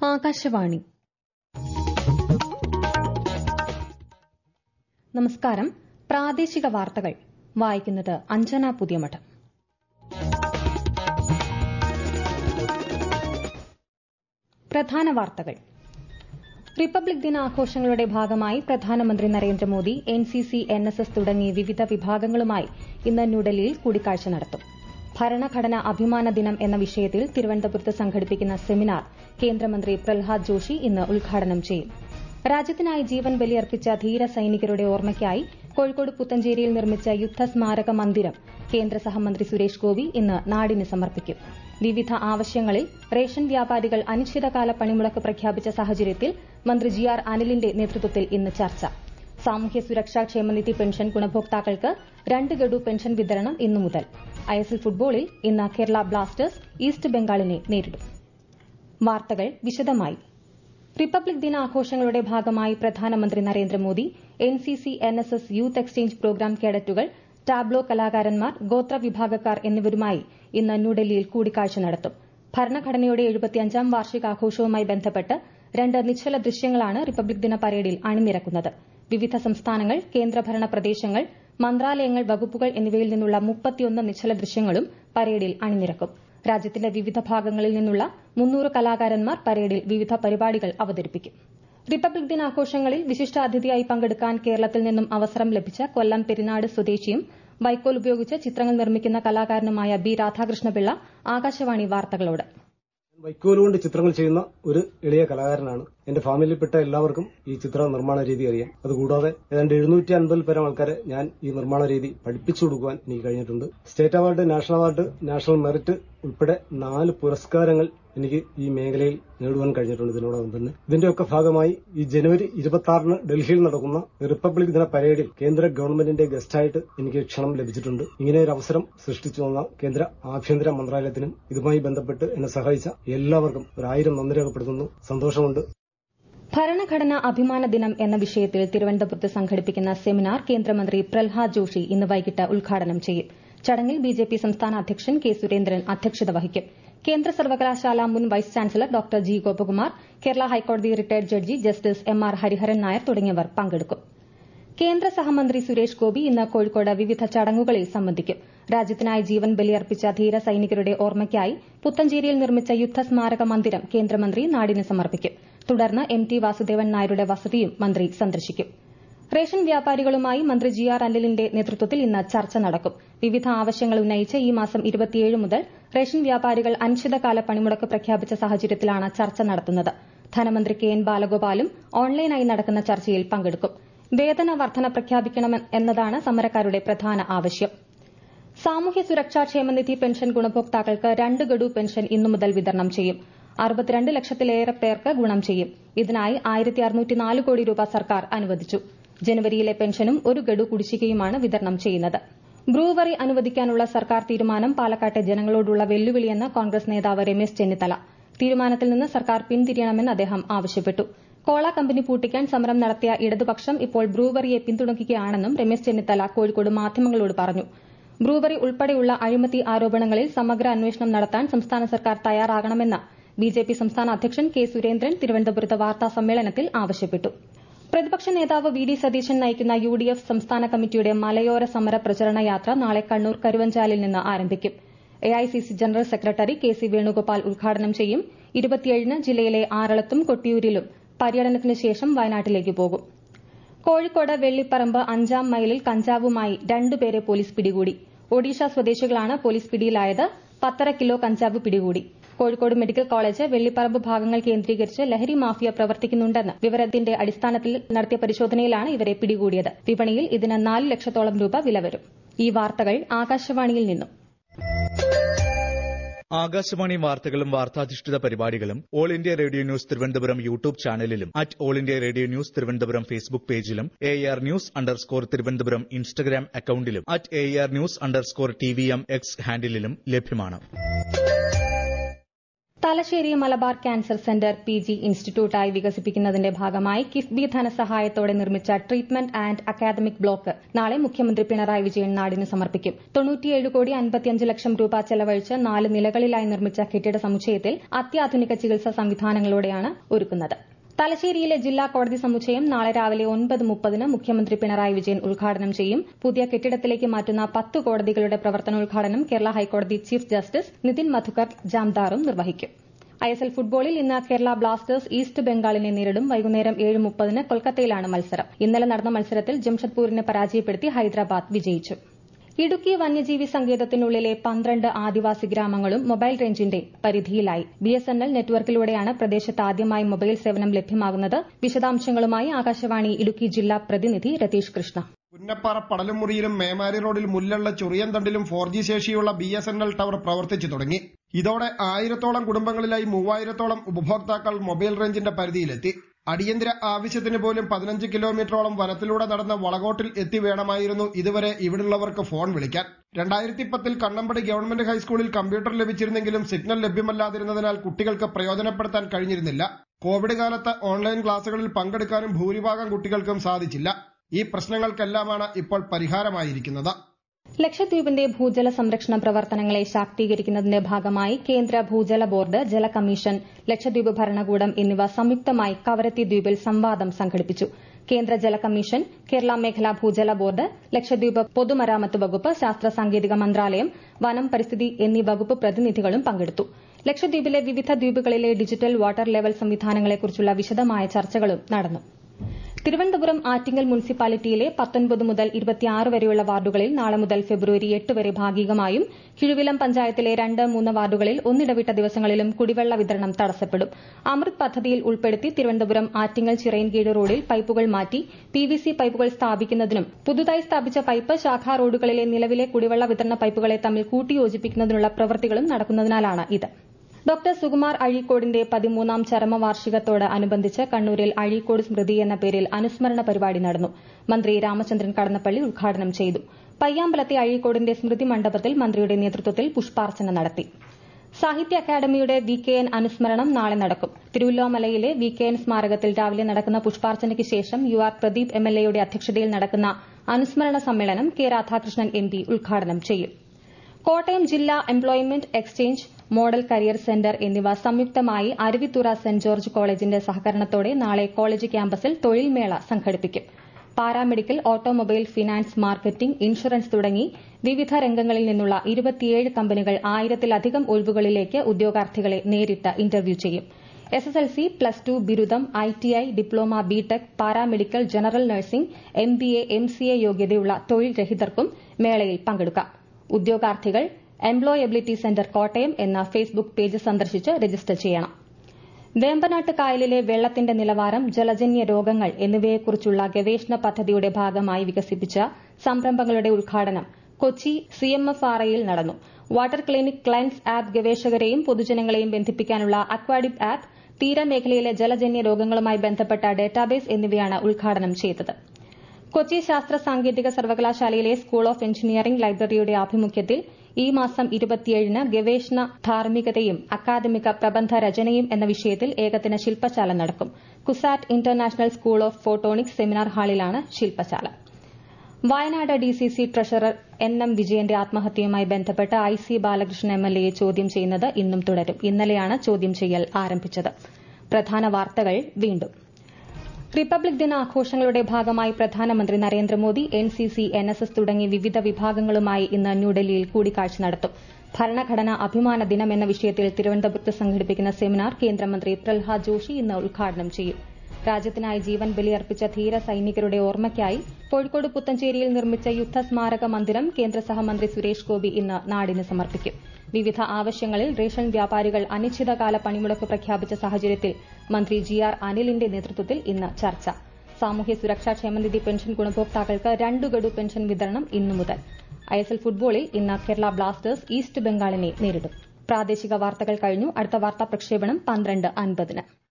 ആകാശവാണി നമസ്കാരം പ്രാദേശിക വാർത്തകൾ വായിക്കുന്നത് അഞ്ജന പുതിയമഠം പ്രധാന വാർത്തകൾ റിപ്പബ്ലിക് ദിനാഘോഷങ്ങളുടെ ഭാഗമായി പ്രധാനമന്ത്രി നരേന്ദ്രമോദി എൻസിസി എൻഎസ്എസ് തുടങ്ങി വിവിധ വിഭാഗങ്ങളുമായി ഇന്ന് ന്യൂഡൽഹിയിൽ കൂടിക്കാഴ്ച നടത്തും ഭരണഘടന അഭിമാന ദിനം എന്ന വിഷയത്തിൽ തിരുവനന്തപുരത്ത് സംഘടിപ്പിക്കുന്ന സെമിനാർ കേന്ദ്രമന്ത്രി പ്രഹ്ലാദ് ജോഷി ഇന്ന് ഉദ്ഘാടനം ചെയ്യും രാജ്യത്തിനായി ജീവൻ ബലിയർപ്പിച്ച ധീര സൈനികരുടെ ഓർമ്മയ്ക്കായി കോഴിക്കോട് പുത്തഞ്ചേരിയിൽ നിർമ്മിച്ച യുദ്ധസ്മാരക മന്ദിരം കേന്ദ്ര സഹമന്ത്രി സുരേഷ് ഗോപി ഇന്ന് നാടിന് സമർപ്പിക്കും വിവിധ ആവശ്യങ്ങളിൽ റേഷൻ വ്യാപാരികൾ അനിശ്ചിതകാല പണിമുടക്ക് പ്രഖ്യാപിച്ച സാഹചര്യത്തിൽ മന്ത്രി ജി ആർ അനിലിന്റെ നേതൃത്വത്തിൽ ഇന്ന് ചർച്ച സാമൂഹ്യ സുരക്ഷാ ക്ഷേമനിധി പെൻഷൻ ഗുണഭോക്താക്കൾക്ക് രണ്ട് ഗഡു പെൻഷൻ വിതരണം ഇന്നു മുതൽ ഐഎസ്എൽ ഫുട്ബോളിൽ ഇന്ന് കേരള ബ്ലാസ്റ്റേഴ്സ് ഈസ്റ്റ് ബംഗാളിനെ നേരിടും വാർത്തകൾ വിശദമായി റിപ്പബ്ലിക് ദിനാഘോഷങ്ങളുടെ ഭാഗമായി പ്രധാനമന്ത്രി Narendra Modi NCC NSS youth exchange programme കേഡറ്റുകൾ ടാബ്ലോ കലാകാരന്മാർ ഗോത്ര വിഭാഗക്കാർ എന്നിവരുമായി ഇന്ന് ന്യൂഡൽഹിയിൽ കൂടിക്കാഴ്ച നടത്തും ഭരണഘടനയുടെ എഴുപത്തിയഞ്ചാം വാർഷികാഘോഷവുമായി ബന്ധപ്പെട്ട് രണ്ട് നിശ്ചല ദൃശ്യങ്ങളാണ് റിപ്പബ്ലിക് ദിന പരേഡിൽ അണിനിരക്കുന്നത് വിവിധ സംസ്ഥാനങ്ങൾ കേന്ദ്രഭരണ പ്രദേശങ്ങൾ മന്ത്രാലയങ്ങൾ വകുപ്പുകൾ എന്നിവയിൽ നിന്നുള്ള മുപ്പത്തിയൊന്ന് നിശ്ചല ദൃശ്യങ്ങളും പരേഡിൽ അണിനിരക്കും രാജ്യത്തിന്റെ വിവിധ ഭാഗങ്ങളിൽ നിന്നുള്ള മുന്നൂറ് കലാകാരന്മാർ പരേഡിൽ വിവിധ പരിപാടികൾ അവതരിപ്പിക്കും റിപ്പബ്ലിക് ദിനാഘോഷങ്ങളിൽ വിശിഷ്ടാതിഥിയായി പങ്കെടുക്കാൻ കേരളത്തിൽ നിന്നും അവസരം ലഭിച്ച കൊല്ലം പെരിനാട് സ്വദേശിയും വൈക്കോൽ ഉപയോഗിച്ച് ചിത്രങ്ങൾ നിർമ്മിക്കുന്ന കലാകാരനുമായ ബി രാധാകൃഷ്ണപിള്ള ആകാശവാണി വാർത്തകളോട് വൈക്കോൽ കൊണ്ട് ചിത്രങ്ങൾ ചെയ്യുന്ന ഒരു എളിയ കലാകാരനാണ് എന്റെ ഫാമിലിയിൽപ്പെട്ട എല്ലാവർക്കും ഈ ചിത്ര നിർമ്മാണ രീതി അറിയാം അതുകൂടാതെ ഏതാണ്ട് എഴുന്നൂറ്റി അൻപതിൽ പരം ആൾക്കാരെ ഞാൻ ഈ നിർമ്മാണ രീതി പഠിപ്പിച്ചു കൊടുക്കുവാൻ എനിക്ക് കഴിഞ്ഞിട്ടുണ്ട് state award national award national merit ഉൾപ്പെടെ നാല് പുരസ്കാരങ്ങൾ എനിക്ക് ഈ മേഖലയിൽ നേടുവാൻ കഴിഞ്ഞിട്ടുണ്ട് ഇതിനോടൊപ്പം തന്നെ ഇതിന്റെയൊക്കെ ഭാഗമായി ഈ ജനുവരി ഇരുപത്തി ആറിന് ഡൽഹിയിൽ നടക്കുന്ന റിപ്പബ്ലിക് ദിന പരേഡിൽ കേന്ദ്ര ഗവൺമെന്റിന്റെ ഗസ്റ്റായിട്ട് എനിക്ക് ക്ഷണം ലഭിച്ചിട്ടുണ്ട് ഇങ്ങനെ ഒരു അവസരം സൃഷ്ടിച്ചു തന്ന കേന്ദ്ര ആഭ്യന്തര മന്ത്രാലയത്തിനും ഇതുമായി ബന്ധപ്പെട്ട് എന്നെ സഹായിച്ച എല്ലാവർക്കും ഒരായിരം നന്ദി രേഖപ്പെടുത്തുന്നു സന്തോഷമുണ്ട് ഭരണഘടനാ അഭിമാന ദിനം എന്ന വിഷയത്തിൽ തിരുവനന്തപുരത്ത് സംഘടിപ്പിക്കുന്ന സെമിനാർ കേന്ദ്രമന്ത്രി പ്രഹ്ലാദ് ജോഷി ഇന്ന് വൈകിട്ട് ഉദ്ഘാടനം ചെയ്യും ചടങ്ങിൽ ബിജെപി സംസ്ഥാന അധ്യക്ഷൻ കെ സുരേന്ദ്രൻ അധ്യക്ഷത വഹിക്കും കേന്ദ്ര സർവകലാശാല മുൻ vice chancellor doctor G Gopakumar Kerala ഹൈക്കോടതി retired judge justice M R Hariharan Nair തുടങ്ങിയവർ പങ്കെടുക്കും കേന്ദ്ര സഹമന്ത്രി സുരേഷ് ഗോപി ഇന്ന് കോഴിക്കോട് വിവിധ ചടങ്ങുകളിൽ സംബന്ധിക്കും രാജ്യത്തിനായി ജീവൻ ബലിയർപ്പിച്ച ധീര സൈനികരുടെ ഓർമ്മയ്ക്കായി പുത്തഞ്ചേരിയിൽ നിർമ്മിച്ച യുദ്ധസ്മാരക മന്ദിരം കേന്ദ്രമന്ത്രി നാടിന് സമർപ്പിക്കും തുടർന്ന് എം ടി വാസുദേവൻ നായരുടെ വസതിയും മന്ത്രി സന്ദർശിക്കും റേഷൻ വ്യാപാരികളുമായി മന്ത്രി ജി ആർ അനിലിന്റെ നേതൃത്വത്തിൽ ഇന്ന് ചർച്ച നടക്കും വിവിധ ആവശ്യങ്ങൾ ഉന്നയിച്ച് ഈ മാസം ഇരുപത്തിയേഴ് മുതൽ റേഷൻ വ്യാപാരികൾ അനിശ്ചിതകാല പണിമുടക്ക് പ്രഖ്യാപിച്ച സാഹചര്യത്തിലാണ് ചർച്ച നടത്തുന്നത് ധനമന്ത്രി കെ എൻ ബാലഗോപാലും ഓൺലൈനായി നടക്കുന്ന ചർച്ചയിൽ പങ്കെടുക്കും വേതന വർധന പ്രഖ്യാപിക്കണം എന്നതാണ് സമരക്കാരുടെ പ്രധാന ആവശ്യം സാമൂഹ്യ സുരക്ഷാ ക്ഷേമനിധി പെൻഷൻ ഗുണഭോക്താക്കൾക്ക് രണ്ട് ഗഡു പെൻഷൻ ഇന്നു മുതൽ വിതരണം ചെയ്യും അറുപത്തിരണ്ട് ലക്ഷത്തിലേറെ പേർക്ക് ഗുണം ചെയ്യും ഇതിനായി ആയിരത്തി അറുന്നൂറ്റിനാല് കോടി രൂപ സർക്കാർ അനുവദിച്ചു ജനുവരിയിലെ പെൻഷനും ഒരു ഗഡു കുടിശ്ശികയുമാണ് വിതരണം ചെയ്യുന്നത് ബ്രൂവറി അനുവദിക്കാനുള്ള സർക്കാർ തീരുമാനം പാലക്കാട്ടെ ജനങ്ങളോടുള്ള വെല്ലുവിളിയെന്ന് കോൺഗ്രസ് നേതാവ് രമേശ് ചെന്നിത്തല തീരുമാനത്തിൽ നിന്ന് സർക്കാർ പിന്തിരിയണമെന്ന് അദ്ദേഹം ആവശ്യപ്പെട്ടു കോള കമ്പനി പൂട്ടിക്കാൻ സമരം നടത്തിയ ഇടതുപക്ഷം ഇപ്പോൾ ബ്രൂവറിയെ പിന്തുണയ്ക്കുകയാണെന്നും രമേശ് ചെന്നിത്തല കോഴിക്കോട് മാധ്യമങ്ങളോട് പറഞ്ഞു ബ്രൂവറി ഉൾപ്പെടെയുള്ള അഴിമതി ആരോപണങ്ങളിൽ സമഗ്ര അന്വേഷണം നടത്താൻ സംസ്ഥാന സർക്കാർ തയ്യാറാകണമെന്ന് ബിജെപി സംസ്ഥാന അധ്യക്ഷൻ കെ സുരേന്ദ്രൻ തിരുവനന്തപുരത്ത് വാർത്താ സമ്മേളനത്തിൽ ആവശ്യപ്പെട്ടു പ്രതിപക്ഷ നേതാവ് വി ഡി സതീശൻ നയിക്കുന്ന യു ഡി എഫ് സംസ്ഥാന കമ്മിറ്റിയുടെ മലയോര സമര പ്രചരണ യാത്ര നാളെ കണ്ണൂർ കരുവഞ്ചാലിൽ നിന്ന് ആരംഭിക്കും AICC general secretary K C Venugopal ഉദ്ഘാടനം ചെയ്യും ഇരുപത്തിയേഴിന് ജില്ലയിലെ ആറളത്തും കൊട്ടിയൂരിലും പര്യടനത്തിന് ശേഷം വയനാട്ടിലേക്ക് പോകും കോഴിക്കോട് വെള്ളിപ്പറമ്പ് അഞ്ചാം മൈലിൽ കഞ്ചാവുമായി രണ്ടുപേരെ പോലീസ് പിടികൂടി ഒഡീഷ സ്വദേശികളാണ് പോലീസ് പിടിയിലായത് പത്തര കിലോ കഞ്ചാവ് പിടികൂടി കോഴിക്കോട് മെഡിക്കൽ കോളേജ് വെള്ളിപ്പറമ്പ് ഭാഗങ്ങൾ കേന്ദ്രീകരിച്ച് ലഹരി മാഫിയ പ്രവർത്തിക്കുന്നുണ്ടെന്ന് വിവരത്തിന്റെ അടിസ്ഥാനത്തിൽ നടത്തിയ പരിശോധനയിലാണ് ഇവരെ പിടികൂടിയത് വിപണിയിൽ ഇതിന് നാല് ലക്ഷത്തോളം രൂപ വില വരും ഈ വാർത്തകൾ ആകാശവാണിയിൽ നിന്നും ആകാശവാണി വാർത്തകളും വാർത്താധിഷ്ഠിത പരിപാടികളും All India Radio News Thiruvananthapuram YouTube ചാനലിലും at All India Radio News Thiruvananthapuram Facebook പേജിലും A R news underscore Thiruvananthapuram Instagram അക്കൌണ്ടിലും at A R news underscore T V M X ഹാൻഡിലും ലഭ്യമാണ് Thalassery Malabar cancer centre P G ഇൻസ്റ്റിറ്റ്യൂട്ടായി വികസിപ്പിക്കുന്നതിന്റെ ഭാഗമായി കിഫ്ബി ധനസഹായത്തോടെ നിർമ്മിച്ച ട്രീറ്റ്മെന്റ് ആൻഡ് അക്കാദമിക് ബ്ലോക്ക് നാളെ മുഖ്യമന്ത്രി പിണറായി വിജയൻ നാടിന് സമർപ്പിക്കും തൊണ്ണൂറ്റിയേഴ് കോടി അൻപത്തിയഞ്ച് ലക്ഷം രൂപ ചെലവഴിച്ച് നാല് നിലകളിലായി നിർമ്മിച്ച കെട്ടിട സമുച്ചയത്തിൽ അത്യാധുനിക ചികിത്സാ സംവിധാനങ്ങളോടെയാണ് ഒരുക്കുന്നത് തലശ്ശേരിയിലെ ജില്ലാ കോടതി സമുച്ചയം നാളെ രാവിലെ ഒൻപത് മുപ്പതിന് മുഖ്യമന്ത്രി പിണറായി വിജയൻ ഉദ്ഘാടനം ചെയ്യും പുതിയ കെട്ടിടത്തിലേക്ക് മാറ്റുന്ന പത്ത് കോടതികളുടെ പ്രവർത്തനോദ്ഘാടനം കേരള ഹൈക്കോടതി ചീഫ് ജസ്റ്റിസ് നിതിൻ മധുക്കർ ജാംദാറും നിർവഹിക്കും ഐഎസ്എൽ ഫുട്ബോളിൽ ഇന്ന് കേരള ബ്ലാസ്റ്റേഴ്സ് ഈസ്റ്റ് ബംഗാളിനെ നേരിടും വൈകുന്നേരം ഏഴ് മുപ്പതിന് കൊൽക്കത്തയിലാണ് മത്സരം ഇന്നലെ നടന്ന മത്സരത്തിൽ ജംഷഡ്പൂരിനെ പരാജയപ്പെടുത്തി ഹൈദരാബാദ് വിജയിച്ചു ഇടുക്കി വന്യജീവി സങ്കേതത്തിനുള്ളിലെ പന്ത്രണ്ട് ആദിവാസി ഗ്രാമങ്ങളും മൊബൈൽ റേഞ്ചിന്റെ പരിധിയിലായി ബിഎസ്എൻഎൽ നെറ്റ്വർക്കിലൂടെയാണ് പ്രദേശത്ത് ആദ്യമായി മൊബൈൽ സേവനം ലഭ്യമാകുന്നത് വിശദാംശങ്ങളുമായി ആകാശവാണി ഇടുക്കി ജില്ലാ പ്രതിനിധി രതീഷ് കൃഷ്ണ പുന്നപ്പാറ പടലുമുറിയിലും മേമാരി റോഡിൽ മുല്ലുള്ള ചുറിയന്തണ്ടിലും ഫോർ ജി ശേഷിയുള്ള B S N L tower പ്രവർത്തിച്ചു തുടങ്ങി ഇതോടെ ആയിരത്തോളം കുടുംബങ്ങളിലായി മൂവായിരത്തോളം ഉപഭോക്താക്കൾ മൊബൈൽ റേഞ്ചിന്റെ പരിധിയിലെത്തി അടിയന്തര ആവശ്യത്തിന് പോലും പതിനഞ്ച് കിലോമീറ്ററോളം വനത്തിലൂടെ നടന്ന വളകോട്ടിൽ എത്തി വേണമായിരുന്നു ഇതുവരെ ഇവിടുള്ളവർക്ക് ഫോൺ വിളിക്കാൻ രണ്ടായിരത്തി പത്തിൽ കണ്ണമ്പടി ഗവൺമെന്റ് ഹൈസ്കൂളിൽ കമ്പ്യൂട്ടർ ലഭിച്ചിരുന്നെങ്കിലും സിഗ്നൽ ലഭ്യമല്ലാതിരുന്നതിനാൽ കുട്ടികൾക്ക് പ്രയോജനപ്പെടുത്താൻ കഴിഞ്ഞിരുന്നില്ല കോവിഡ് കാലത്ത് ഓൺലൈൻ ക്ലാസുകളിൽ പങ്കെടുക്കാനും ഭൂരിഭാഗം കുട്ടികൾക്കും സാധിച്ചില്ല ഈ പ്രശ്നങ്ങൾക്കെല്ലാമാണ് ഇപ്പോൾ പരിഹാരമായിരിക്കുന്നത് ലക്ഷദ്വീപിന്റെ ഭൂജല സംരക്ഷണ പ്രവർത്തനങ്ങളെ ശാക്തീകരിക്കുന്നതിന്റെ ഭാഗമായി കേന്ദ്ര ഭൂജല ബോർഡ് ജല കമ്മീഷൻ ലക്ഷദ്വീപ് ഭരണകൂടം എന്നിവ സംയുക്തമായി കവരത്തി ദ്വീപിൽ സംവാദം സംഘടിപ്പിച്ചു കേന്ദ്ര ജല കമ്മീഷൻ കേരള മേഖലാ ഭൂജല ബോർഡ് ലക്ഷദ്വീപ് പൊതുമരാമത്ത് വകുപ്പ് ശാസ്ത്ര സാങ്കേതിക മന്ത്രാലയം വനം പരിസ്ഥിതി എന്നീ വകുപ്പ് പ്രതിനിധികളും പങ്കെടുത്തു ലക്ഷദ്വീപിലെ വിവിധ ദ്വീപുകളിലെ ഡിജിറ്റൽ വാട്ടർ ലെവൽ സംവിധാനങ്ങളെക്കുറിച്ചുള്ള വിശദമായ ചർച്ചകളും നടന്നു തിരുവനന്തപുരം ആറ്റിങ്ങൽ മുനിസിപ്പാലിറ്റിയിലെ പത്തൊൻപത് മുതൽ ഇരുപത്തിയാറ് വരെയുള്ള വാർഡുകളിൽ നാളെ മുതൽ ഫെബ്രുവരി എട്ട് വരെ ഭാഗികമായും കിഴുവിലം പഞ്ചായത്തിലെ രണ്ട് മൂന്ന് വാർഡുകളിൽ ഒന്നിടവിട്ട ദിവസങ്ങളിലും കുടിവെള്ള വിതരണം തടസ്സപ്പെടും അമൃത് പദ്ധതിയിൽ ഉൾപ്പെടുത്തി തിരുവനന്തപുരം ആറ്റിങ്ങൽ ചിറയൻകീഴ് റോഡിൽ പൈപ്പുകൾ മാറ്റി പിവിസി പൈപ്പുകൾ സ്ഥാപിക്കുന്നതിനും പുതുതായി സ്ഥാപിച്ച പൈപ്പ് ശാഖാ റോഡുകളിലെ നിലവിലെ കുടിവെള്ള വിതരണ പൈപ്പുകളെ തമ്മിൽ കൂട്ടിയോജിപ്പിക്കുന്നതിനുള്ള പ്രവൃത്തികളും നടക്കുന്നതിനാലാണ് ഇത് ഡോക്ടർ സുകുമാർ അഴീക്കോടിന്റെ പതിമൂന്നാം ചരമവാർഷികത്തോട് അനുബന്ധിച്ച് കണ്ണൂരിൽ അഴീക്കോട് സ്മൃതി എന്ന പേരിൽ അനുസ്മരണ പരിപാടി നടന്നു മന്ത്രി രാമചന്ദ്രൻ കടന്നപ്പള്ളി ഉദ്ഘാടനം ചെയ്തു പയ്യാമ്പലത്തെ അഴീക്കോടിന്റെ സ്മൃതി മണ്ഡപത്തിൽ മന്ത്രിയുടെ നേതൃത്വത്തിൽ പുഷ്പാർച്ചന നടത്തി സാഹിത്യ അക്കാദമിയുടെ വി കെ എൻ അനുസ്മരണം നാളെ നടക്കും തിരുവല്ലോമലയിലെ വി കെ എൻ സ്മാരകത്തിൽ രാവിലെ നടക്കുന്ന പുഷ്പാർച്ചനയ്ക്ക് ശേഷം U R Pradeep M L എയുടെ അധ്യക്ഷതയിൽ നടക്കുന്ന അനുസ്മരണ സമ്മേളനം കെ രാധാകൃഷ്ണൻ എം പി ഉദ്ഘാടനം ചെയ്യും കോട്ടയം ജില്ലാ employment exchange model career centre എന്നിവ സംയുക്തമായി അരുവിത്തുറ സെന്റ് ജോർജ് കോളേജിന്റെ സഹകരണത്തോടെ നാളെ കോളേജ് ക്യാമ്പസിൽ തൊഴിൽമേള സംഘടിപ്പിക്കും paramedical automobile finance marketing insurance തുടങ്ങി വിവിധ രംഗങ്ങളിൽ നിന്നുള്ള ഇരുപത്തിയേഴ് കമ്പനികൾ ആയിരത്തിലധികം ഒഴിവുകളിലേക്ക് ഉദ്യോഗാർത്ഥികളെ നേരിട്ട് ഇന്റർവ്യൂ ചെയ്യും എസ്എസ്എൽസി പ്ലസ് ടു ബിരുദം ITI diploma BTech paramedical general nursing MBA MCA യോഗ്യതയുള്ള തൊഴിൽ രഹിതർക്കും മേളയിൽ പങ്കെടുക്കാം ഉദ്യോഗാർത്ഥികൾ എംപ്ലോയബിലിറ്റി സെന്റർ കോട്ടയം എന്ന ഫേസ്ബുക്ക് പേജ് സന്ദർശിച്ച് രജിസ്റ്റർ ചെയ്യണം വേമ്പനാട്ട് കായലിലെ വെള്ളത്തിന്റെ നിലവാരം ജലജന്യ രോഗങ്ങൾ എന്നിവയെക്കുറിച്ചുള്ള ഗവേഷണ പദ്ധതിയുടെ ഭാഗമായി വികസിപ്പിച്ച സംരംഭങ്ങളുടെ ഉദ്ഘാടനം കൊച്ചി സിഎംഎഫ്ആർഐയിൽ നടന്നു വാട്ടർ ക്ലിനിക് ക്ലൈൻസ് ആപ്പ് ഗവേഷകരെയും പൊതുജനങ്ങളെയും ബന്ധിപ്പിക്കാനുള്ള അക്വാഡിക് ആപ്പ് തീരമേഖലയിലെ ജലജന്യ രോഗങ്ങളുമായി ബന്ധപ്പെട്ട ഡേറ്റാബേസ് എന്നിവയാണ് ഉദ്ഘാടനം ചെയ്തത് കൊച്ചി ശാസ്ത്ര സാങ്കേതിക സർവകലാശാലയിലെ സ്കൂൾ ഓഫ് എഞ്ചിനീയറിംഗ് ലൈബ്രറിയുടെ ആഭിമുഖ്യത്തിൽ ഈ മാസം ഇരുപത്തിയേഴിന് ഗവേഷണ ധാർമ്മികതയും അക്കാദമിക പ്രബന്ധ രചനയും എന്ന വിഷയത്തിൽ ഏകദിന ശില്പശാല നടക്കും CUSAT international school of photonics seminar ഹാളിലാണ് ശില്പശാല Wayanad DCC treasurer N M വിജയന്റെ ആത്മഹത്യയുമായി ബന്ധപ്പെട്ട് I C Balakrishnan M L എയെ ചോദ്യം ചെയ്യുന്നത് ഇന്നും തുടരും ഇന്നലെയാണ് ചോദ്യം ചെയ്യൽ ആരംഭിച്ചത് പ്രധാന വാർത്തകൾ വീണ്ടും റിപ്പബ്ലിക് ദിന ആഘോഷങ്ങളുടെ ഭാഗമായി പ്രധാനമന്ത്രി നരേന്ദ്രമോദി എൻസിസി എൻഎസ്എസ് തുടങ്ങി വിവിധ വിഭാഗങ്ങളുമായി ഇന്ന് ന്യൂഡൽഹിയിൽ കൂടിക്കാഴ്ച നടത്തും ഭരണഘടനാ അഭിമാന ദിനം എന്ന വിഷയത്തിൽ തിരുവനന്തപുരത്ത് സംഘടിപ്പിക്കുന്ന സെമിനാർ കേന്ദ്രമന്ത്രി പ്രഹ്ലാദ് ജോഷി ഇന്ന് ഉദ്ഘാടനം ചെയ്യും രാജ്യത്തിനായി ജീവൻ ബലിയർപ്പിച്ച ധീര സൈനികരുടെ ഓർമ്മയ്ക്കായി കോഴിക്കോട് പുത്തഞ്ചേരിയിൽ നിർമ്മിച്ച യുദ്ധസ്മാരക മന്ദിരം കേന്ദ്ര സഹമന്ത്രി സുരേഷ് ഗോപി ഇന്ന് നാടിന് സമർപ്പിക്കും വിവിധ ആവശ്യങ്ങളിൽ റേഷൻ വ്യാപാരികൾ അനിശ്ചിതകാല പണിമുടക്ക് പ്രഖ്യാപിച്ച സാഹചര്യത്തിൽ മന്ത്രി ജി ആർ അനിലിന്റെ നേതൃത്വത്തിൽ ഇന്ന് ചർച്ച സാമൂഹ്യ സുരക്ഷാ ക്ഷേമനിധി പെൻഷൻ ഗുണഭോക്താക്കൾക്ക് രണ്ടു ഗഡു പെൻഷൻ വിതരണം ഇന്നു മുതൽ ഐഎസ്എൽ ഫുട്ബോളിൽ ഇന്ന് കേരള ബ്ലാസ്റ്റേഴ്സ് ഈസ്റ്റ് ബംഗാളിനെ നേരിടും പ്രാദേശിക വാർത്തകൾ കഴിഞ്ഞു അടുത്ത വാർത്താ പ്രക്ഷേപണം പന്ത്രണ്ട് അൻപതിന്